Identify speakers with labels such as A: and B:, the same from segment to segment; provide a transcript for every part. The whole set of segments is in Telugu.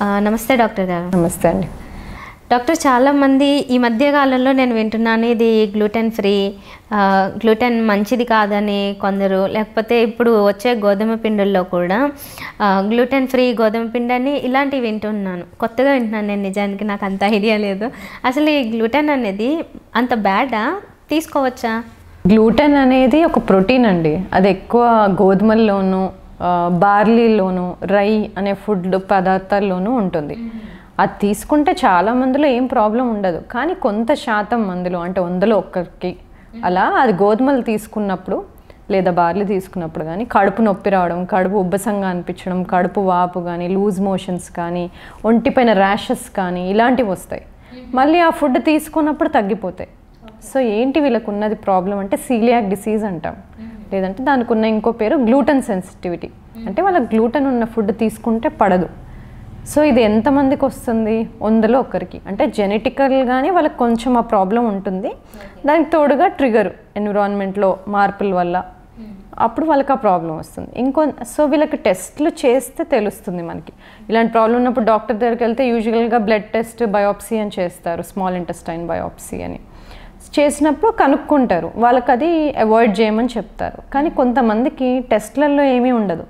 A: ఆ, నమస్తే డాక్టర్ గారు
B: నమస్తే అండి
A: డాక్టర్ చాలామంది ఈ మధ్య కాలంలో నేను వింటున్నాను ఇది గ్లూటెన్ ఫ్రీ గ్లూటెన్ మంచిది కాదని కొందరు లేకపోతే ఇప్పుడు వచ్చే గోధుమ పిండుల్లో కూడా గ్లూటెన్ ఫ్రీ గోధుమ పిండి అని ఇలాంటివి వింటున్నాను కొత్తగా వింటున్నాను నేను నిజానికి నాకు అంత ఐడియా లేదు అసలు ఈ గ్లూటెన్ అనేది అంత బ్యాడా తీసుకోవచ్చా
B: గ్లూటెన్ అనేది ఒక ప్రోటీన్ అండి అది ఎక్కువ గోధుమల్లోనూ ఆ, బార్లీలోను రై అనే ఫుడ్ పదార్థాల్లోనూ ఉంటుంది అది తీసుకుంటే చాలా మందిలో ఏం ప్రాబ్లం ఉండదు కానీ కొంత శాతం మందిలో అంటే వందలో ఒక్కరికి అలా అది గోధుమలు తీసుకున్నప్పుడు లేదా బార్లీ తీసుకున్నప్పుడు కానీ కడుపు నొప్పి రావడం కడుపు ఉబ్బసంగా అనిపించడం కడుపు వాపు కానీ లూజ్ మోషన్స్ కానీ ఒంటిపైన ర్యాషెస్ కానీ ఇలాంటివి వస్తాయి మళ్ళీ ఆ ఫుడ్ తీసుకున్నప్పుడు తగ్గిపోతాయి సో ఏంటి వీళ్ళకు ఉన్నది ప్రాబ్లం అంటే సీలియాక్ డిసీజ్ అంటాం లేదంటే దానికి ఉన్న ఇంకో పేరు గ్లూటన్ సెన్సిటివిటీ అంటే వాళ్ళకి గ్లూటన్ ఉన్న ఫుడ్ తీసుకుంటే పడదు సో ఇది ఎంతమందికి వస్తుంది వందలో ఒక్కరికి అంటే జెనెటికల్గానే వాళ్ళకి కొంచెం ఆ ప్రాబ్లం ఉంటుంది దానికి తోడుగా ట్రిగర్ ఎన్విరాన్మెంట్లో మార్పుల వల్ల అప్పుడు వాళ్ళకి ఆ ప్రాబ్లం వస్తుంది ఇంకో సో వీళ్ళకి టెస్ట్లు చేస్తే తెలుస్తుంది మనకి ఇలాంటి ప్రాబ్లం ఉన్నప్పుడు డాక్టర్ దగ్గరికి వెళ్తే యూజువల్గా బ్లడ్ టెస్ట్ బయోప్సీ అని చేస్తారు స్మాల్ ఇంటెస్టైన్ బయోప్సీ అని చేసినప్పుడు కనుక్కుంటారు వాళ్ళకి అది అవాయిడ్ చేయమని చెప్తారు కానీ కొంతమందికి టెస్ట్లలో ఏమీ ఉండదు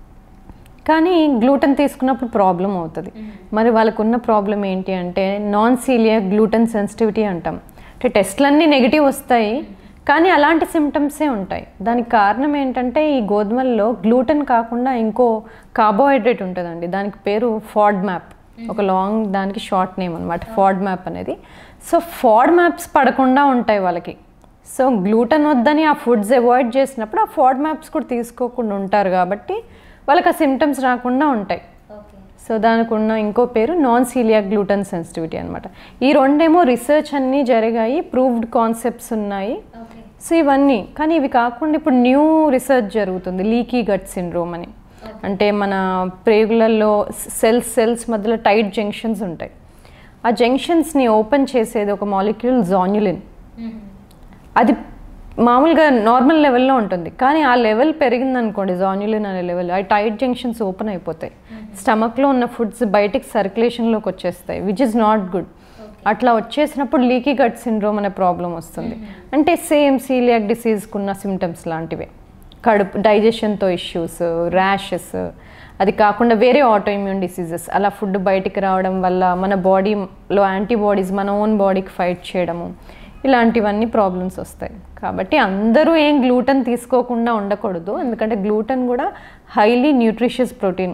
B: కానీ గ్లూటెన్ తీసుకున్నప్పుడు ప్రాబ్లం అవుతుంది మరి వాళ్ళకు ఉన్న ప్రాబ్లం ఏంటి అంటే నాన్ సీలియా గ్లూటెన్ సెన్సిటివిటీ అంటాం అంటే టెస్ట్లన్నీ నెగిటివ్ వస్తాయి కానీ అలాంటి సిమ్టమ్సే ఉంటాయి దానికి కారణం ఏంటంటే ఈ గోధుమల్లో గ్లూటెన్ కాకుండా ఇంకో కార్బోహైడ్రేట్ ఉంటుందండి దానికి పేరు ఫాడ్ మ్యాప్ ఒక లాంగ్ దానికి షార్ట్ నేమ్ అనమాట ఫాడ్ మ్యాప్ అనేది సో ఫాడ్ మ్యాప్స్ పడకుండా ఉంటాయి వాళ్ళకి సో గ్లూటన్ వద్దని ఆ ఫుడ్స్ అవాయిడ్ చేసినప్పుడు ఆ ఫాడ్ మ్యాప్స్ కూడా తీసుకోకుండా ఉంటారు కాబట్టి వాళ్ళకి ఆ సిమ్టమ్స్ రాకుండా ఉంటాయి సో దానికి ఉన్న ఇంకో పేరు నాన్ సీలియా గ్లూటన్ సెన్సిటివిటీ అనమాట ఈ రెండేమో రీసెర్చ్ అన్నీ జరిగాయి ప్రూవ్డ్ కాన్సెప్ట్స్ ఉన్నాయి సో ఇవన్నీ కానీ ఇవి కాకుండా ఇప్పుడు న్యూ రీసెర్చ్ జరుగుతుంది లీకీ గట్ సిండ్రోమ్ అని అంటే మన ప్రేగులలో సెల్స్ సెల్స్ మధ్యలో టైట్ జంక్షన్స్ ఉంటాయి ఆ జంక్షన్స్ని ఓపెన్ చేసేది ఒక మాలిక్యూల్ జాన్యులిన్ అది మామూలుగా నార్మల్ లెవెల్లో ఉంటుంది కానీ ఆ లెవెల్ పెరిగింది అనుకోండి జాన్యులిన్ అనే లెవెల్ ఆ టైట్ జంక్షన్స్ ఓపెన్ అయిపోతాయి స్టమక్లో ఉన్న ఫుడ్స్ బయటికి సర్క్యులేషన్లోకి వచ్చేస్తాయి విచ్ ఇస్ నాట్ గుడ్ అట్లా వచ్చేసినప్పుడు లీకీ గట్ సిండ్రోమ్ అనే ప్రాబ్లం వస్తుంది అంటే సేమ్ సీలియాక్ డిసీజ్కి ఉన్న సిమ్టమ్స్ లాంటివే కడుపు డైజెషన్తో ఇష్యూస్ ర్యాషెస్ అది కాకుండా వేరే ఆటో ఇమ్యూన్ డిసీజెస్ అలా ఫుడ్ బయటికి రావడం వల్ల మన బాడీలో యాంటీబాడీస్ మన ఓన్ బాడీకి ఫైట్ చేయడము ఇలాంటివన్నీ ప్రాబ్లమ్స్ వస్తాయి కాబట్టి అందరూ ఏం గ్లూటన్ తీసుకోకుండా ఉండకూడదు ఎందుకంటే గ్లూటన్ కూడా highly nutritious protein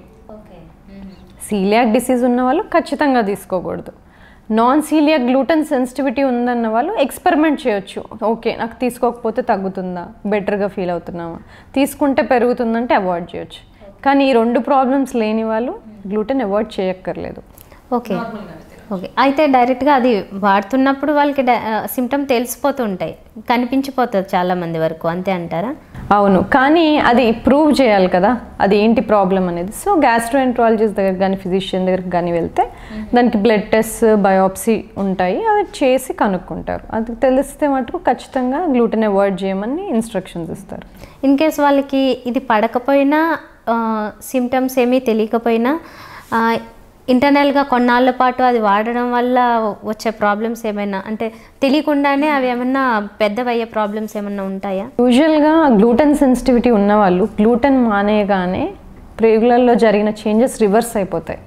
B: celiac disease ఉన్న వాళ్ళు ఖచ్చితంగా తీసుకోకూడదు నాన్ సీలియాక్ గ్లూటన్ సెన్సిటివిటీ ఉందన్న వాళ్ళు ఎక్స్పెరిమెంట్ చేయొచ్చు ఓకే నాకు తీసుకోకపోతే తగ్గుతుందా బెటర్గా ఫీల్ అవుతున్నామా తీసుకుంటే పెరుగుతుందంటే అవాయిడ్ చేయొచ్చు కానీ ఈ రెండు ప్రాబ్లమ్స్ లేని వాళ్ళు గ్లూటెన్ అవాయిడ్ చేయక్కర్లేదు
A: ఓకే ఓకే అయితే డైరెక్ట్గా అది వాడుతున్నప్పుడు వాళ్ళకి సిమ్టమ్ తెలిసిపోతుంటాయి కనిపించిపోతుంది చాలా మంది వరకు అంతే అంటారా
B: అవును కానీ అది ప్రూవ్ చేయాలి కదా అది ఏంటి ప్రాబ్లం అనేది సో గ్యాస్ట్రోఎంట్రాలజిస్ట్ దగ్గర కానీ ఫిజిషియన్ దగ్గరికి కానీ వెళ్తే దానికి బ్లడ్ టెస్ట్ బయోప్సీ ఉంటాయి అవి చేసి కనుక్కుంటారు అది తెలిస్తే మటుకు ఖచ్చితంగా గ్లూటెన్ అవాయిడ్ చేయమని ఇన్స్ట్రక్షన్స్ ఇస్తారు
A: ఇన్ కేస్ వాళ్ళకి ఇది పడకపోయినా సిమ్టమ్స్ ఏమీ తెలియకపోయినా ఇంటర్నల్గా కొన్నాళ్ళ పాటు అది వాడడం వల్ల వచ్చే ప్రాబ్లమ్స్ ఏమైనా అంటే తెలియకుండానే అవి ఏమన్నా పెద్దవయ్యే ప్రాబ్లమ్స్ ఏమన్నా ఉంటాయా
B: యూజువల్గా గ్లూటెన్ సెన్సిటివిటీ ఉన్న వాళ్ళు గ్లూటెన్ మానేయగానే ప్రేగులలో జరిగిన చేంజెస్ రివర్స్ అయిపోతాయి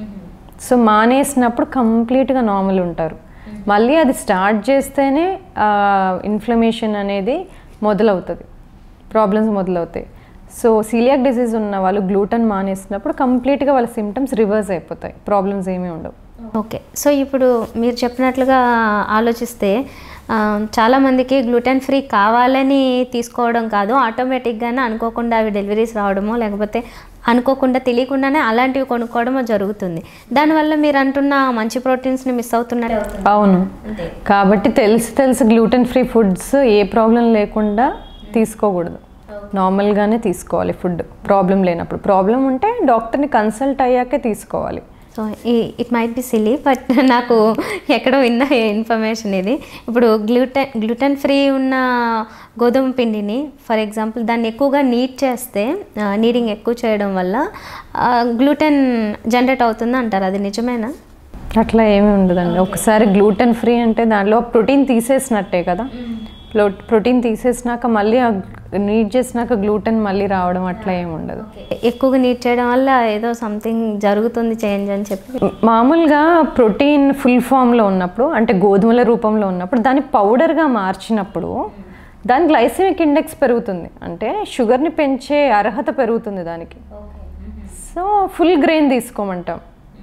B: సో మానేసినప్పుడు కంప్లీట్గా నార్మల్ ఉంటారు మళ్ళీ అది స్టార్ట్ చేస్తేనే ఇన్ఫ్లమేషన్ అనేది మొదలవుతుంది ప్రాబ్లమ్స్ మొదలవుతాయి సో సీలియాక్ డిసీజ్ ఉన్న వాళ్ళు గ్లూటన్ మానేసినప్పుడు కంప్లీట్గా వాళ్ళ సిమ్టమ్స్ రివర్స్ అయిపోతాయి ప్రాబ్లమ్స్ ఏమీ ఉండవు
A: ఓకే సో ఇప్పుడు మీరు చెప్పినట్లుగా ఆలోచిస్తే ఆ, చాలామందికి గ్లూటెన్ ఫ్రీ కావాలని తీసుకోవడం కాదు ఆటోమేటిక్గానే అనుకోకుండా అవి డెలివరీస్ రావడమో లేకపోతే అనుకోకుండా తెలియకుండానే అలాంటివి కొనుక్కోవడమో జరుగుతుంది దానివల్ల మీరు అంటున్న మంచి ప్రోటీన్స్ని మిస్ అవుతున్నారు
B: అవును కాబట్టి తెలిసి తెలిసి గ్లూటెన్ ఫ్రీ ఫుడ్స్ ఏ ప్రాబ్లం లేకుండా తీసుకోకూడదు నార్మల్గానే తీసుకోవాలి ఫుడ్ ప్రాబ్లం లేనప్పుడు ప్రాబ్లం ఉంటే డాక్టర్ని కన్సల్ట్ అయ్యాకే తీసుకోవాలి
A: so it might be silly but నాకు ఎక్కడో విన్న ఇన్ఫర్మేషన్ ఇది ఇప్పుడు గ్లూటెన్ గ్లూటెన్ ఫ్రీ ఉన్న గోధుమ పిండిని ఫర్ ఎగ్జాంపుల్ దాన్ని ఎక్కువగా నీట్ చేస్తే నీడింగ్ ఎక్కువ చేయడం వల్ల గ్లూటెన్ జనరేట్ అవుతుంది అంటారు అది నిజమేనా
B: అట్లా ఏమీ ఉండదండి ఒకసారి గ్లూటెన్ ఫ్రీ అంటే దాంట్లో ప్రోటీన్ తీసేసినట్టే కదా ప్రోటీన్ తీసేసినాక మళ్ళీ నీట్ చేసినాక గ్లూటెన్ మళ్ళీ రావడం అట్లా ఏమి ఉండదు
A: ఎక్కువగా నీట్ చేయడం వల్ల ఏదో సంథింగ్ జరుగుతుంది చేంజ్ అని చెప్పి
B: మామూలుగా ప్రోటీన్ ఫుల్ ఫామ్లో ఉన్నప్పుడు అంటే గోధుమల రూపంలో ఉన్నప్పుడు దాన్ని పౌడర్గా మార్చినప్పుడు దాని గ్లైసెమిక్ ఇండెక్స్ పెరుగుతుంది అంటే షుగర్ని పెంచే అర్హత పెరుగుతుంది దానికి సో ఫుల్ గ్రెయిన్ తీసుకోమంటాం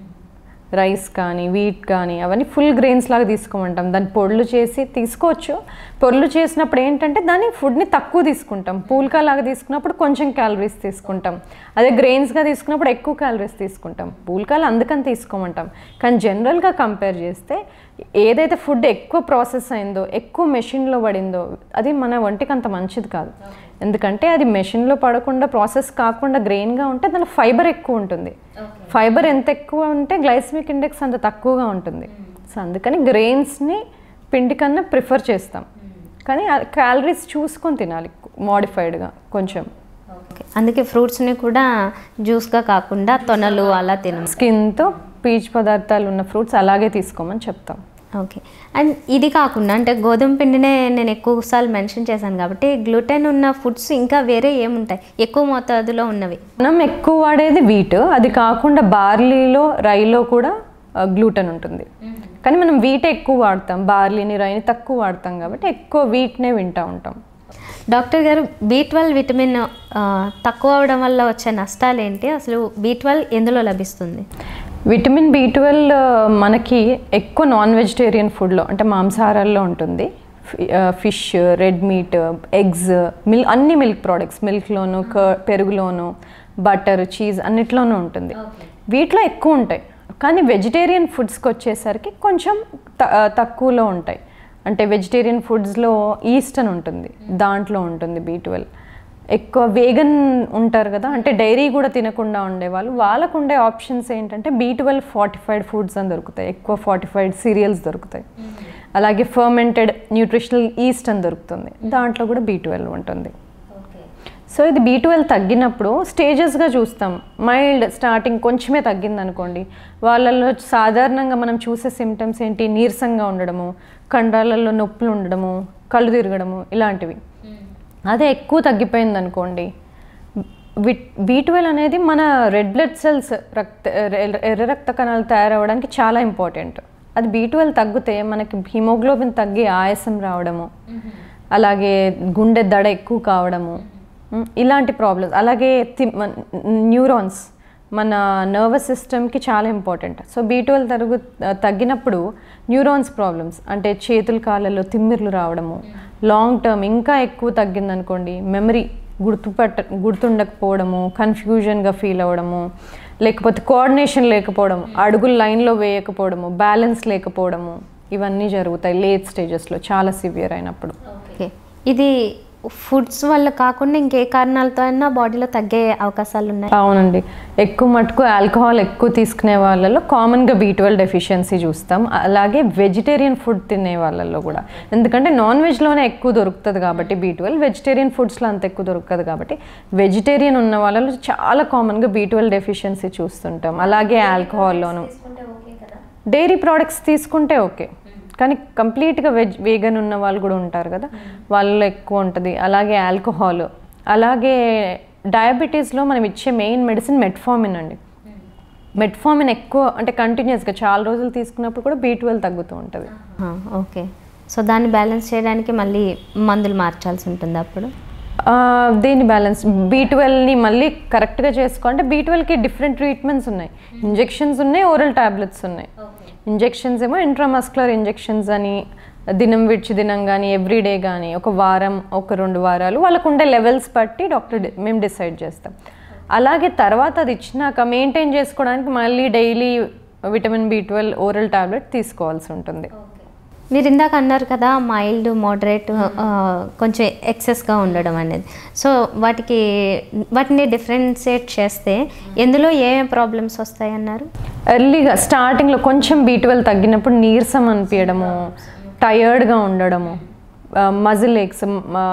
B: రైస్ కానీ వీట్ కానీ అవన్నీ ఫుల్ గ్రెయిన్స్ లాగా తీసుకోమంటాం దాన్ని పొడులు చేసి తీసుకోవచ్చు పొడులు చేసినప్పుడు ఏంటంటే దాని ఫుడ్ని తక్కువ తీసుకుంటాం పూల్కా లాగా తీసుకున్నప్పుడు కొంచెం క్యాలరీస్ తీసుకుంటాం అదే గ్రెయిన్స్గా తీసుకున్నప్పుడు ఎక్కువ క్యాలరీస్ తీసుకుంటాం పూల్కాలు అందుకని తీసుకోమంటాం కానీ జనరల్గా కంపేర్ చేస్తే ఏదైతే ఫుడ్ ఎక్కువ ప్రాసెస్ అయిందో ఎక్కువ మెషిన్లో పడిందో అది మన ఒంటికి అంత మంచిది కాదు ఎందుకంటే అది మెషిన్లో పడకుండా ప్రాసెస్ కాకుండా గ్రెయిన్గా ఉంటే దాని ఫైబర్ ఎక్కువ ఉంటుంది ఫైబర్ ఎంత ఎక్కువ ఉంటే గ్లైసమిక్ ఇండెక్స్ అంత తక్కువగా ఉంటుంది సో అందుకని గ్రెయిన్స్ని పిండి కన్నా ప్రిఫర్ చేస్తాం కానీ క్యాలరీస్ చూసుకొని తినాలి మోడిఫైడ్గా కొంచెం
A: Okay. అందుకే ఫ్రూట్స్ని కూడా జ్యూస్గా కాకుండా తొనలు అలా తినం
B: స్కిన్తో పీచు పదార్థాలు ఉన్న ఫ్రూట్స్ అలాగే తీసుకోమని చెప్తాం
A: ఓకే అండ్ ఇది కాకుండా అంటే గోధుమ పిండినే నేను ఎక్కువసార్లు మెన్షన్ చేశాను కాబట్టి గ్లూటెన్ ఉన్న ఫుడ్స్ ఇంకా వేరే ఏముంటాయి ఎక్కువ మోతాదులో ఉన్నవి
B: మనం ఎక్కువ వాడేది వీట్ అది కాకుండా బార్లీలో రైలో కూడా గ్లూటెన్ ఉంటుంది కానీ మనం వీటే ఎక్కువ వాడతాం బార్లీని రైని తక్కువ వాడతాం కాబట్టి ఎక్కువ వీట్నే వింటూ ఉంటాం
A: డాక్టర్ గారు బీ ట్వెల్వ్ విటమిన్ ఆ, తక్కువ అవడం వల్ల వచ్చే నష్టాలు ఏంటి అసలు బీ ట్వెల్వ్ ఎందులో లభిస్తుంది
B: విటమిన్ బి ట్వెల్వ్ మనకి ఎక్కువ నాన్ వెజిటేరియన్ ఫుడ్లో అంటే మాంసాహారాల్లో ఉంటుంది fish red meat eggs milk అన్ని మిల్క్ ప్రోడక్ట్స్ మిల్క్లోను పెరుగులోను బటర్ చీజ్ అన్నిట్లోనూ ఉంటుంది వీటిలో ఎక్కువ ఉంటాయి కానీ వెజిటేరియన్ ఫుడ్స్కి వచ్చేసరికి కొంచెం త- తక్కువలో ఉంటాయి అంటే వెజిటేరియన్ ఫుడ్స్లో ఈస్ట్ అని ఉంటుంది దాంట్లో ఉంటుంది బీ ట్వెల్వ్ ఎక్కువ వేగన్ ఉంటారు కదా అంటే డైరీ కూడా తినకుండా ఉండేవాళ్ళు వాళ్ళకు ఉండే ఆప్షన్స్ ఏంటంటే బీ ట్వెల్వ్ ఫార్టిఫైడ్ ఫుడ్స్ అని దొరుకుతాయి ఎక్కువ ఫార్టిఫైడ్ సీరియల్స్ దొరుకుతాయి అలాగే ఫర్మెంటెడ్ న్యూట్రిషనల్ ఈస్ట్ అని దొరుకుతుంది దాంట్లో కూడా బీ ట్వెల్వ్ ఉంటుంది సో ఇది బీ ట్వెల్వ్ తగ్గినప్పుడు స్టేజెస్గా చూస్తాం మైల్డ్ స్టార్టింగ్ కొంచెమే తగ్గింది అనుకోండి వాళ్ళల్లో సాధారణంగా మనం చూసే సిమ్టమ్స్ ఏంటి నీరసంగా ఉండడము కండరాలలో నొప్పులు ఉండడము కళ్ళు తిరగడము ఇలాంటివి అదే ఎక్కువ తగ్గిపోయింది అనుకోండి విట్ బీ ట్వెల్వ్ అనేది మన రెడ్ బ్లడ్ సెల్స్ రక్త ఎర్ర- ఎర్ర రక్త కణాలు తయారవడానికి చాలా ఇంపార్టెంట్ అది బీ ట్వెల్వ్ తగ్గితే మనకి హిమోగ్లోబిన్ తగ్గి ఆయాసం రావడము అలాగే గుండె దడ ఎక్కువ కావడము ఉమ్, ఇలాంటి ప్రాబ్లమ్స్ అలాగే న్యూరాన్స్ మన నర్వస్ సిస్టమ్కి చాలా ఇంపార్టెంట్ సో బీ ట్వెల్వ్ తరుగు తగ్గినప్పుడు న్యూరాన్స్ ప్రాబ్లమ్స్ అంటే చేతుల కాళ్ళలో తిమ్మిర్లు రావడము లాంగ్ టర్మ్ ఇంకా ఎక్కువ తగ్గిందనుకోండి మెమరీ గుర్తుపట్ట గుర్తుండకపోవడము కన్ఫ్యూజన్గా ఫీల్ అవ్వడము లేకపోతే కోఆర్డినేషన్ లేకపోవడం అడుగులు లైన్లో వేయకపోవడము బ్యాలెన్స్ లేకపోవడము ఇవన్నీ జరుగుతాయి లేట్ స్టేజెస్లో చాలా సివియర్ అయినప్పుడు
A: ఓకే ఇది ఫుడ్స్ వల్ల కాకుండా ఇంకే కారణాలతో అయినా బాడీలో తగ్గే అవకాశాలు ఉన్నాయి
B: అవునండి ఎక్కువ మటుకు ఆల్కహాల్ ఎక్కువ తీసుకునే వాళ్ళలో కామన్గా బీ ట్వెల్వ్ డెఫిషియన్సీ చూస్తాం అలాగే వెజిటేరియన్ ఫుడ్ తినే వాళ్ళల్లో కూడా ఎందుకంటే నాన్ వెజ్లోనే ఎక్కువ దొరుకుతుంది కాబట్టి బీ ట్వెల్వ్ వెజిటేరియన్ ఫుడ్స్లో అంత ఎక్కువ దొరకదు కాబట్టి వెజిటేరియన్ ఉన్న వాళ్ళలో చాలా కామన్గా బీ ట్వెల్వ్ డెఫిషియన్సీ చూస్తుంటాం అలాగే ఆల్కహాల్లోను డైరీ ప్రోడక్ట్స్ తీసుకుంటే ఓకే కానీ కంప్లీట్గా వెజ్ వేగన్ ఉన్న వాళ్ళు కూడా ఉంటారు కదా వాళ్ళలో ఎక్కువ ఉంటుంది అలాగే ఆల్కహాల్ అలాగే డయాబెటీస్లో మనం ఇచ్చే మెయిన్ మెడిసిన్ మెట్ఫామిన్ అండి మెట్ఫామిన్ ఎక్కువ అంటే కంటిన్యూస్గా చాలా రోజులు తీసుకున్నప్పుడు కూడా బీ ట్వెల్వ్ తగ్గుతూ ఉంటుంది
A: ఆ, ఓకే సో దాన్ని బ్యాలెన్స్ చేయడానికి మళ్ళీ మందులు మార్చాల్సి ఉంటుంది అప్పుడు
B: ఆ, దీని బ్యాలెన్స్ బీ ట్వెల్వ్ని మళ్ళీ కరెక్ట్గా చేసుకో అంటే బీ ట్వెల్వ్కి డిఫరెంట్ ట్రీట్మెంట్స్ ఉన్నాయి ఇంజెక్షన్స్ ఉన్నాయి ఓరల్ టాబ్లెట్స్ ఉన్నాయి ఇంజెక్షన్స్ ఏమో ఇంట్రామస్కులర్ ఇంజెక్షన్స్ అని దినం విడిచి దినం కానీ ఎవ్రీడే కానీ ఒక వారం ఒక రెండు వారాలు వాళ్ళకు ఉండే లెవెల్స్ బట్టి డాక్టర్ డి- మేము డిసైడ్ చేస్తాం అలాగే తర్వాత అది ఇచ్చినాక మెయింటైన్ చేసుకోవడానికి మళ్ళీ daily vitamin B twelve oral tablet తీసుకోవాల్సి ఉంటుంది
A: మీరు ఇందాక అన్నారు కదా మైల్డ్ మోడరేట్ కొంచెం ఎక్సెస్గా ఉండడం అనేది సో వాటికి వాటిని డిఫరెన్షియేట్ చేస్తే ఎందులో ఏ ప్రాబ్లమ్స్ వస్తాయి అన్నారు
B: ఎర్లీగా స్టార్టింగ్లో కొంచెం బీ ట్వెల్వ్ తగ్గినప్పుడు నీరసం అనిపించడము టయర్డ్గా ఉండడము మజిల్ ఎక్స్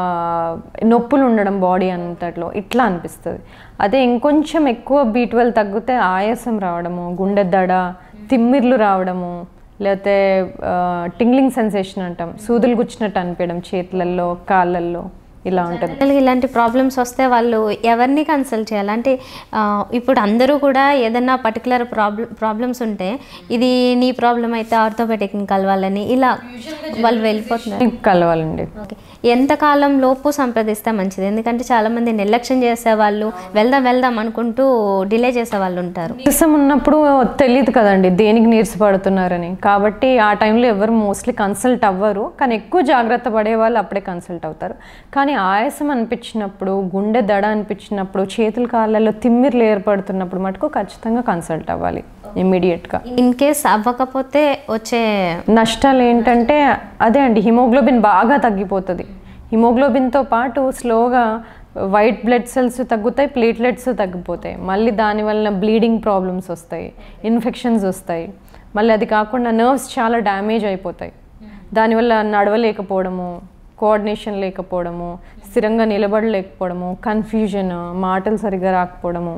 B: నొప్పులు ఉండడం బాడీ అంతట్లో ఇట్లా అనిపిస్తుంది అదే ఇంకొంచెం ఎక్కువ బీ ట్వెల్వ్ తగ్గితే ఆయాసం రావడము గుండె దడ తిమ్మిర్లు రావడము లేకపోతే టింగ్లింగ్ సెన్సేషన్ అంటాం సూదులు గుచ్చినట్టు అనిపించడం చేతులల్లో కాళ్ళల్లో ఇలా ఉంటుంది
A: జనరల్గా ఇలాంటి ప్రాబ్లమ్స్ వస్తే వాళ్ళు ఎవరిని కన్సల్ట్ చేయాలి అంటే ఆ, ఇప్పుడు అందరూ కూడా ఏదన్నా పర్టికులర్ ప్రాబ్లం ప్రాబ్లమ్స్ ఉంటే ఇది నీ ప్రాబ్లం అయితే ఆర్థోపెటిక్ని కలవాలని ఇలా వాళ్ళు వెళ్ళిపోతున్నారు
B: కలవాలండి
A: ఓకే ఎంతకాలం లోపు సంప్రదిస్తే మంచిది ఎందుకంటే చాలామంది నిర్లక్ష్యం చేసేవాళ్ళు వెళ్దాం వెళ్దాం అనుకుంటూ డిలే చేసే వాళ్ళు ఉంటారు
B: నీరసం ఉన్నప్పుడు తెలియదు కదండి దేనికి నీరసపడుతున్నారని కాబట్టి ఆ టైంలో ఎవరు మోస్ట్లీ కన్సల్ట్ అవ్వరు కానీ ఎక్కువ జాగ్రత్త పడే వాళ్ళు అప్పుడే కన్సల్ట్ అవుతారు కానీ ఆయాసం అనిపించినప్పుడు గుండె దడ అనిపించినప్పుడు చేతుల కాళ్ళలో తిమ్మిర్లు ఏర్పడుతున్నప్పుడు మటుకు ఖచ్చితంగా కన్సల్ట్ అవ్వాలి ఇమ్మీడియట్గా
A: ఇన్ కేస్ అవ్వకపోతే వచ్చే
B: నష్టాలు ఏంటంటే అదే అండి హిమోగ్లోబిన్ బాగా తగ్గిపోతుంది హిమోగ్లోబిన్తో పాటు స్లోగా వైట్ బ్లడ్ సెల్స్ తగ్గుతాయి ప్లేట్లెట్స్ తగ్గిపోతాయి మళ్ళీ దానివల్ల బ్లీడింగ్ ప్రాబ్లమ్స్ వస్తాయి ఇన్ఫెక్షన్స్ వస్తాయి మళ్ళీ అది కాకుండా నర్వ్స్ చాలా డ్యామేజ్ అయిపోతాయి దానివల్ల నడవలేకపోవడము కోఆర్డినేషన్ లేకపోవడము స్థిరంగా నిలబడలేకపోవడము కన్ఫ్యూజన్ మాటలు సరిగ్గా రాకపోవడము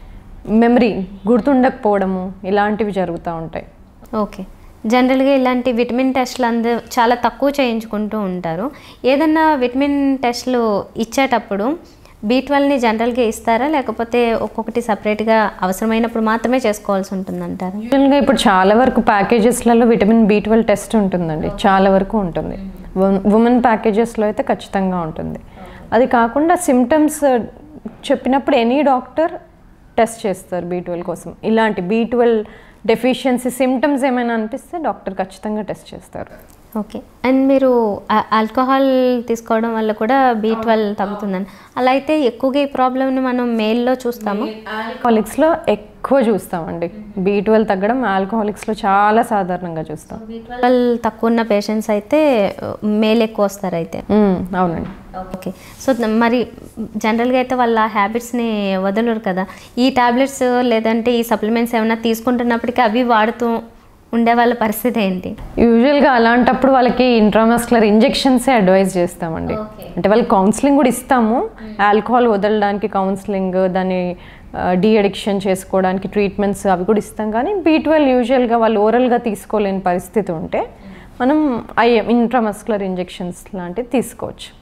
B: మెమరీ గుర్తుండకపోవడము ఇలాంటివి జరుగుతూ ఉంటాయి
A: ఓకే జనరల్గా ఇలాంటి విటమిన్ టెస్ట్లు అందు చాలా తక్కువ చేయించుకుంటూ ఉంటారు ఏదన్నా విటమిన్ టెస్ట్లు ఇచ్చేటప్పుడు బీ ట్వెల్వ్ని జనరల్గా ఇస్తారా లేకపోతే ఒక్కొక్కటి సపరేట్గా అవసరమైనప్పుడు మాత్రమే చేసుకోవాల్సి ఉంటుందంటారా
B: యూజువల్గా ఇప్పుడు చాలా వరకు ప్యాకేజెస్లలో విటమిన్ బి ట్వెల్వ్ టెస్ట్ ఉంటుందండి చాలా వరకు ఉంటుంది ఉమెన్ ప్యాకేజెస్లో అయితే ఖచ్చితంగా ఉంటుంది అది కాకుండా సిమ్టమ్స్ చెప్పినప్పుడు ఎనీ డాక్టర్ టెస్ట్ చేస్తారు బీ ట్వెల్వ్ కోసం ఇలాంటి బీ ట్వెల్వ్ డెఫిషియన్సీ సిమ్టమ్స్ ఏమైనా అనిపిస్తే డాక్టర్ ఖచ్చితంగా టెస్ట్ చేస్తారు
A: ఓకే అండ్ మీరు ఆ- ఆల్కహాల్ తీసుకోవడం వల్ల కూడా బీ ట్వెల్వ్ తగ్గుతుందని అలా అయితే ఎక్కువగా ఈ ప్రాబ్లమ్ని మనం మేల్లో చూస్తాము
B: ఆల్కహాలిక్స్లో ఎక్కువ చూస్తామండి బీ ట్వెల్వ్ తగ్గడం ఆల్కహాలిక్స్లో చాలా సాధారణంగా చూస్తాం
A: బీ ట్వెల్వ్ తక్కువ ఉన్న పేషెంట్స్ అయితే మేల్ ఎక్కువ వస్తారు అయితే
B: మ్మ్, అవునండి
A: ఓకే సో ద- మరి జనరల్గా అయితే వాళ్ళ హ్యాబిట్స్ని వదలరు కదా ఈ టాబ్లెట్స్ లేదంటే ఈ సప్లిమెంట్స్ ఏమైనా తీసుకుంటున్నప్పటికీ అవి వాడుతూ ఉండే వాళ్ళ పరిస్థితి ఏంటి
B: యూజువల్గా అలాంటప్పుడు వాళ్ళకి ఇంట్రామస్కులర్ ఇంజెక్షన్సే అడ్వైజ్ చేస్తామండి అంటే వాళ్ళకి కౌన్సిలింగ్ కూడా ఇస్తాము ఆల్కహాల్ వదలడానికి కౌన్సిలింగ్ దాన్ని డీ అడిక్షన్ చేసుకోవడానికి ట్రీట్మెంట్స్ అవి కూడా ఇస్తాం కానీ బీ ట్వెల్వ్ యూజువల్గా వాళ్ళు ఓరల్గా తీసుకోలేని పరిస్థితి ఉంటే మనం ఐ ఇంట్రామస్కులర్ ఇంజెక్షన్స్ లాంటివి తీసుకోవచ్చు